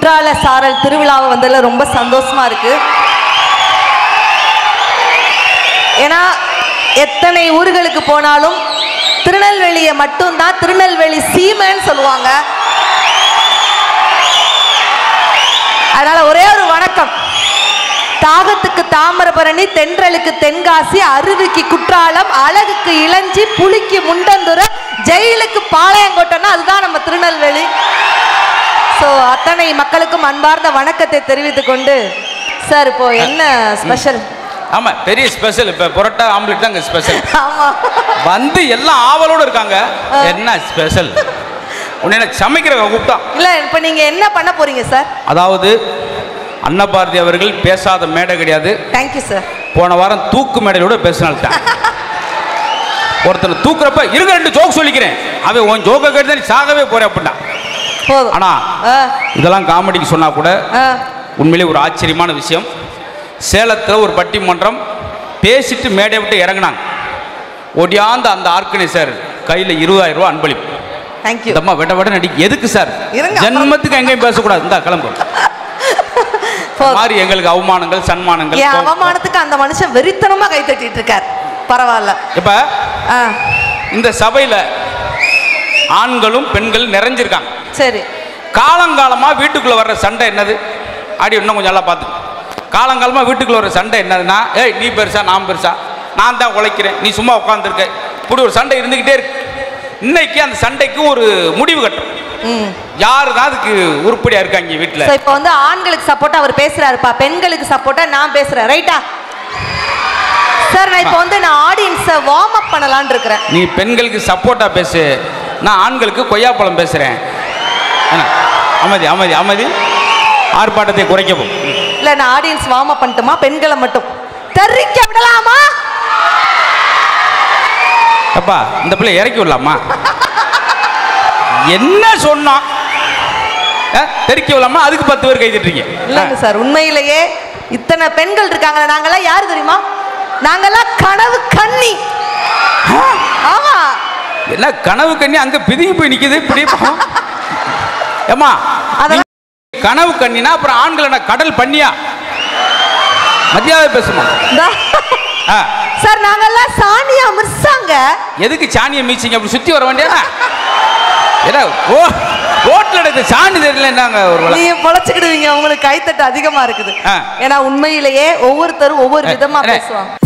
குற்றால சாரல் திருவிழாவை வந்ததுல ரொம்ப சந்தோஷமா இருக்கு ஏன்னா எத்தனை ஊர்களுக்கு போனாலும் திருநெல்வேலியை மட்டும்தான் திருநெல்வேலி சீமைன்னு சொல்லுவாங்க அதனால ஒரே ஒரு வணக்கம் தாகத்துக்கு தாமிரபரணி தென்றலுக்கு தென்காசி அருவிக்கு குற்றாலம் அழகுக்கு இளஞ்சி புலிக்கு முண்டந்துரை ஜெயிலுக்கு பாளையங்கோட்டைன்னா அதுதான் நம்ம திருநெல்வேலி ஸோ அத்தனை மக்களுக்கும் அன்பார்ந்த வணக்கத்தை தெரிவித்துக் கொண்டு சார் இப்போ என்ன ஸ்பெஷல் ஆமா பெரிய ஸ்பெஷல் இப்ப புரோட்டா ஆம்லெட் தான் ஸ்பெஷல் ஆமா வந்து எல்லாம் ஆவலோட இருக்காங்க என்ன ஸ்பெஷல் உன்னை சமைக்கிற கூப்பிட்டான் இல்ல இப்போ நீங்க என்ன பண்ண போறீங்க சார் அதாவது அன்னபாரதி அவர்கள் பேசாத மேடை கிடையாது தேங்க்யூ சார் போன வாரம் தூக்கு மேடையோட பேசினால்தான் ஒருத்தனை தூக்குறப்ப இருக்க ரெண்டு ஜோக் சொல்லிக்கிறேன் அவன் உன் ஜோக்கை கேட்டு தான் நீ சாகவே போற அப்படின்னா போதும் ஆனா ஆ, இதெல்லாம் காமெடிக்கு சொன்னா கூட ஆ, உண்மையிலே ஒரு ஆச்சரியமான விஷயம் சேலத்தில் ஒரு பட்டிமன்றம் பேசிட்டு மேடை விட்டு இறங்குனாங்க ஒடியாந்த அந்த ஆர்கனைசர் கையில் இருபதாயிரம் ரூபாய் அன்பளிப்பு தேங்க்யூ இந்த அம்மா வெட்ட வெட்ட நடிக்க எதுக்கு சார் இருங்க, அப்புறம். ஜென்மத்துக்கு எங்கேயும் பேசக்கூடாது இந்த கிளம்பு போதும். மாதிரி எங்களுக்கு அவமானங்கள் சன்மானங்கள் என் அவமானத்துக்கு அந்த மனுஷன் வெறித்தனமா கை தட்டிட்டு இருக்கார் பரவாயில்ல இப்ப ஆ இந்த சபையில ஆண்களும் பெண்களும் நிறைஞ்சிருக்காங்க சரி காலங்காலமா வீட்டுக்குள்ள வர்ற சண்டை என்னது ஆடி இன்னும் கொஞ்சம் நல்லா பார்த்து காலங்காலமா வீட்டுக்குள்ள வர்ற சண்டை என்னதுன்னா ஏய் நீ பெருசா நான் பெருசா நான் தான் உழைக்கிறேன் நீ சும்மா உட்காந்துருக்க இப்படி ஒரு சண்டை இருந்துகிட்டே இருக்கு இன்னைக்கு அந்த சண்டைக்கு ஒரு முடிவு கட்டும் ம் யாரு தான் அதுக்கு உருப்படியா இருக்காங்க வீட்டுல ஸோ இப்போ வந்து ஆண்களுக்கு சப்போர்ட்டா அவர் பேசுறாருப்பா பெண்களுக்கு சப்போர்ட்டா நான் பேசுறேன் ரைட்டா சார் நான் இப்போ வந்து நான் ஆடியன்ஸை வார்ம் அப் பண்ணலாம்னு இருக்கிறேன் நீ பெண்களுக்கு சப்போர்ட்டா பேசு நான் ஆண்களுக்கு கொய்யாப்பழம் பேசுறேன் என்ன? அமைதி அமைதி அமைதி ஆர்ப்பாட்டத்தை குறைக்கவும் இல்ல நான் ஆடியன்ஸ் வார்ம் அப் பண்ணட்டுமா பெண்களை மட்டும் தெரிக்க விடலாமா அப்பா இந்த பிள்ளை இறக்கி விடலாமா என்ன சொன்னான் அஹ், தெறிக்க விடலாமா அதுக்கு பத்து பேர் கை தட்டுறீங்க இல்லைங்க சார் உண்மையிலேயே இத்தனை பெண்கள் இருக்காங்களே நாங்கெல்லாம் யாரு தெரியுமா நாங்கெல்லாம் கனவு கண்ணி ஆமா என்ன கனவு கண்ணி அங்க பிதுங்கி போய் நிக்குது இப்படி ஏமா அதெல்லாம் கனவு கண்ணினா அப்புறம் ஆண்கள் என்ன கடல் பண்ணியா மத்தியாவது பேசுமா இந்தா. ஆ, சார் நாங்கெல்லாம் சானியா மிர்சாங்க எதுக்கு சாணியை மீச்சிங்க அப்படி சுத்தி வர வேண்டியதா ஏன்னா ஓ ரோட்ல எடுத்த சாணி தெரியல என்னங்க ஒரு வேளை. நீங்க பொழைச்சுக்கிடுவீங்க உங்களுக்கு கைத்தட்டு அதிகமா இருக்குது ஆ. ஏன்னா உண்மையிலேயே ஒவ்வொருத்தரும் ஒவ்வொரு விதமா அண்ணே, பேசுவாங்க